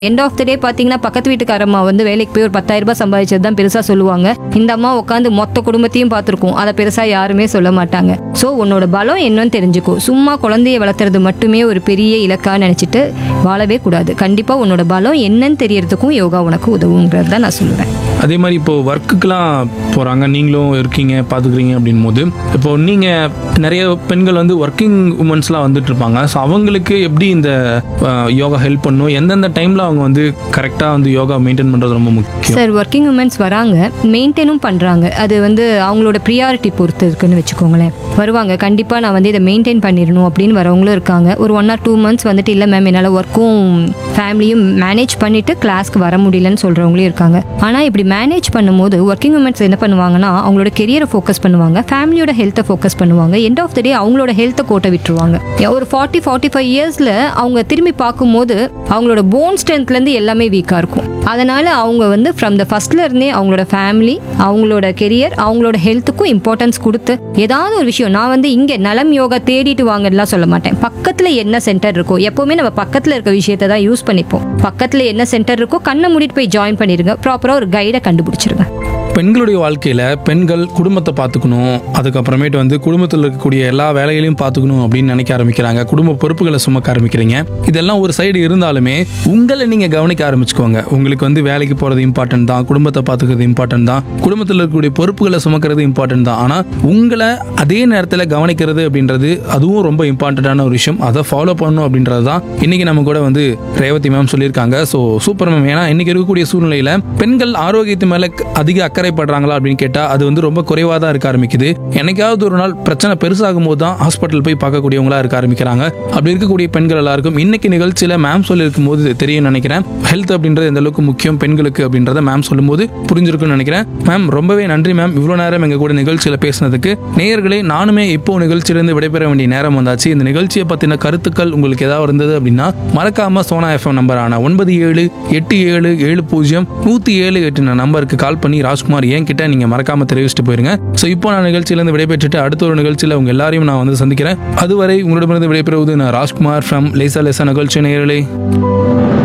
end of the டே பார்த்தீங்கன்னா பக்கத்து வீட்டுக்காரம்மா வந்து வேலைக்கு போய் ஒரு பத்தாயிரம் ரூபாய் சம்பாதிச்சது தான் பெருசாக சொல்லுவாங்க இந்த அம்மா உட்காந்து மொத்த குடும்பத்தையும் பார்த்துருக்கோம் அதை பெருசாக யாருமே சொல்ல மாட்டாங்க ஸோ உன்னோட பலம் என்னன்னு தெரிஞ்சுக்கோ சும்மா குழந்தைய வளர்த்துறது மட்டுமே ஒரு பெரிய இலக்கா நினச்சிட்டு வாழவே கூடாது கண்டிப்பாக உன்னோட பலம் என்னன்னு தெரியறதுக்கும் யோகா உனக்கு உதவுங்கிறது தான் நான் சொல்லுவேன் அதே மாதிரி இப்போ ஒர்க்குக்கெலாம் போகிறாங்க நீங்களும் இருக்கீங்க பார்த்துக்கிறீங்க அப்படின் போது இப்போ நீங்கள் நிறைய பெண்கள் வந்து ஒர்க்கிங் உமன்ஸ்லாம் வந்துட்டு இருப்பாங்க ஸோ அவங்களுக்கு எப்படி இந்த அஹ், யோகா ஹெல்ப் பண்ணும் எந்தெந்த டைமில் அவங்க வந்து கரெக்டாக வந்து யோகா மெயின்டைன் பண்ணுறது ரொம்ப முக்கியம் சார் ஒர்க்கிங் உமன்ஸ் வராங்க மெயின்டைனும் பண்ணுறாங்க அது வந்து அவங்களோட ப்ரியாரிட்டி பொறுத்து இருக்குன்னு வச்சுக்கோங்களேன் வருவாங்க கண்டிப்பாக நான் வந்து இதை மெயின்டைன் பண்ணிடணும் அப்படின்னு வரவங்களும் இருக்காங்க ஒரு ஒன் ஆர் டூ மந்த்ஸ் வந்துட்டு இல்லை மேம் என்னால் ஒர்க்கும் ஃபேமிலியும் மேனேஜ் பண்ணிட்டு கிளாஸ்க்கு வர முடியலன்னு சொல்கிறவங்களும் இருக்காங்க ஆனால் இப்படி மேனேஜ் பண்ணும்போது ஒர்க்கிங் உமன்ஸ் என்ன பண்ணுவாங்கன்னா அவங்களோட கெரியரை ஃபோக்கஸ் பண்ணுவாங்க ஃபேமிலியோட ஹெல்த்தை ஃபோக்கஸ் பண்ணுவாங்க எண்ட் ஆஃப் த டே அவங்களோட ஹெல்த்தை கோட்டை விட்டுருவாங்க ஒரு ஃபார்ட்டி ஃபார்ட்டி ஃபைவ் இயர்ஸில் அவங்க திரும்பி பார்க்கும்போது அவங்களோட போன் ஸ்ட்ரென்த்லேருந்து எல்லாமே வீக்காக இருக்கும் அதனால அவங்க வந்து ஃப்ரம் த ஃபர்ஸ்ட்ல இருந்தே அவங்களோட ஃபேமிலி அவங்களோட கெரியர் அவங்களோட ஹெல்த்துக்கும் இம்பார்ட்டன்ஸ் கொடுத்து ஏதாவது ஒரு விஷயம் நான் வந்து இங்கே நலம் யோகா தேடிட்டு வாங்கலாம் சொல்ல மாட்டேன் பக்கத்தில் என்ன சென்டர் இருக்கோ எப்போவுமே நம்ம பக்கத்தில் இருக்க விஷயத்தை தான் யூஸ் பண்ணிப்போம் பக்கத்தில் என்ன சென்டர் இருக்கோ கண்ணை மூடிட்டு போய் ஜாயின் பண்ணிடுங்க ப்ராப்பராக ஒரு கைடை கண்டுபிடிச்சிருங்க பெண்களுடைய வாழ்க்கையில் பெண்கள் குடும்பத்தை பார்த்துக்கணும் அதுக்கப்புறமேட்டு வந்து குடும்பத்தில் இருக்கக்கூடிய எல்லா வேலைகளையும் பார்த்துக்கணும் அப்படின்னு நினைக்க ஆரம்பிக்கிறாங்க குடும்ப பொறுப்புகளை சுமக்க ஆரம்பிக்கிறீங்க இதெல்லாம் ஒரு சைடு இருந்தாலுமே உங்களை நீங்கள் கவனிக்க ஆரம்பிச்சுக்கோங்க உங்களுக்கு வந்து வேலைக்கு போகிறது இம்பார்ட்டன்ட் தான் குடும்பத்தை பார்த்துக்கிறது இம்பார்ட்டன்ட் தான் குடும்பத்தில் இருக்கக்கூடிய பொறுப்புகளை சுமக்கிறது இம்பார்ட்டன்ட் தான் ஆனால் உங்களை அதே நேரத்தில் கவனிக்கிறது அப்படின்றது அதுவும் ரொம்ப இம்பார்ட்டண்ட்டான ஒரு விஷயம் அதை ஃபாலோ பண்ணணும் அப்படின்றது தான் இன்னைக்கு நம்ம கூட வந்து ரேவதி மேம் சொல்லியிருக்காங்க ஸோ சூப்பர் மேம் ஏன்னா இன்னைக்கு இருக்கக்கூடிய சூழ்நிலையில் பெண்கள் ஆரோக்கியத்து மேலே அதிக அக்கறைப்படுறாங்களா அப்படின்னு கேட்டால் அது வந்து ரொம்ப குறைவாக தான் இருக்க ஆரம்பிக்குது என்னைக்காவது ஒரு நாள் பிரச்சனை பெருசாகும் போது தான் ஹாஸ்பிட்டல் போய் பார்க்கக்கூடியவங்களா இருக்க ஆரம்பிக்கிறாங்க அப்படி இருக்கக்கூடிய பெண்கள் எல்லாருக்கும் இன்னைக்கு நிகழ்ச்சியில் மேம் சொல்லியிருக்கும் போது இது தெரியும் நினைக்கிறேன் ஹெல்த் அப்படின்றது எந்த அளவுக்கு முக்கியம் பெண்களுக்கு அப்படின்றத மேம் சொல்லும்போது புரிஞ்சிருக்கும்னு நினைக்கிறேன் மேம் ரொம்பவே நன்றி மேம் இவ்வளோ நேரம் எங்க கூட நிகழ்ச்சியில் பேசினதுக்கு நேயர்களே நானுமே இப்போ நிகழ்ச்சியிலிருந்து விடைபெற வேண்டிய நேரம் வந்தாச்சு இந்த நிகழ்ச்சியை பற்றின கருத்துக்கள் உங்களுக்கு ஏதாவது இருந்தது அப்படின்னா மறக்காம சோனா எஃப்எம் நம்பரான ஒன்பது ஏழு எட்டு ஏழு ஏழு பூஜ்ஜியம் நூற்றி ஏழு எட்டு நம்பருக்கு கால் பண்ணி ராஜ்குமார் ஏன் கிட்ட நீங்க மறக்காம தெரிவிச்சுட்டு போயிருங்க ஸோ இப்போ நான் நிகழ்ச்சியிலிருந்து விடைபெற்றுட்டு அடுத்த ஒரு நிகழ்ச்சியில் உங்க எல்லாரையும் நான் வந்து சந்திக்கிறேன் அதுவரை உங்களிடமிருந்து விடைபெறுவது நான் ராஜ்குமார் ஃப்ரம் லேசா லேசா நிகழ்ச்சி நேயர்களே